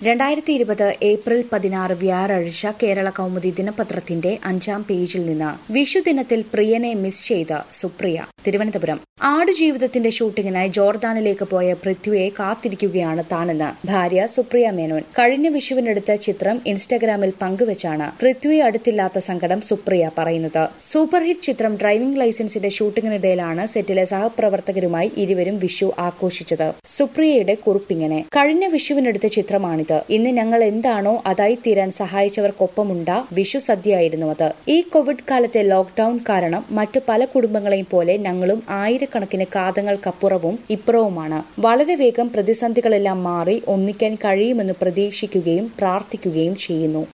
രണ്ടായിരത്തി ഇരുപത് ഏപ്രിൽ പതിനാറ് വ്യാഴാഴ്ച കേരള കൗമുദി ദിനപത്രത്തിന്റെ അഞ്ചാം പേജിൽ നിന്ന് വിഷുദിനത്തിൽ പ്രിയനെ മിസ് ചെയ്ത സുപ്രിയ തിരുവനന്തപുരം ആടുജീവിതത്തിന്റെ ഷൂട്ടിങ്ങിനായി ജോർദാനിലേക്ക് പോയ പൃഥ്വിയെ കാത്തിരിക്കുകയാണ് താനെന്ന് ഭാര്യ സുപ്രിയ മേനോൻ കഴിഞ്ഞ വിഷുവിനെടുത്ത ചിത്രം ഇൻസ്റ്റഗ്രാമിൽ പങ്കുവച്ചാണ് പൃഥ്വി അടുത്തില്ലാത്ത സങ്കടം സുപ്രിയ പറയുന്നത് സൂപ്പർഹിറ്റ് ചിത്രം ഡ്രൈവിംഗ് ലൈസൻസിന്റെ ഷൂട്ടിങ്ങിനിടയിലാണ് സെറ്റിലെ സഹപ്രവർത്തകരുമായി ഇരുവരും വിഷു ആഘോഷിച്ചത് സുപ്രിയയുടെ കുറിപ്പിങ്ങനെ കഴിഞ്ഞ വിഷുവിനെടുത്ത ചിത്രമാണിത് ഇന്ന് ഞങ്ങൾ എന്താണോ അതായി തീരാൻ സഹായിച്ചവർക്കൊപ്പമുണ്ട വിഷു സദ്യയായിരുന്നു അത് ഈ കോവിഡ് കാലത്തെ ലോക്ഡൌൺ കാരണം മറ്റു പല കുടുംബങ്ങളെയും പോലെ ഞങ്ങളും ആയിരക്കണക്കിന് കാതങ്ങൾക്കപ്പുറവും ഇപ്പുറവുമാണ് വളരെ വേഗം പ്രതിസന്ധികളെല്ലാം മാറി ഒന്നിക്കാൻ കഴിയുമെന്ന് പ്രതീക്ഷിക്കുകയും പ്രാർത്ഥിക്കുകയും ചെയ്യുന്നു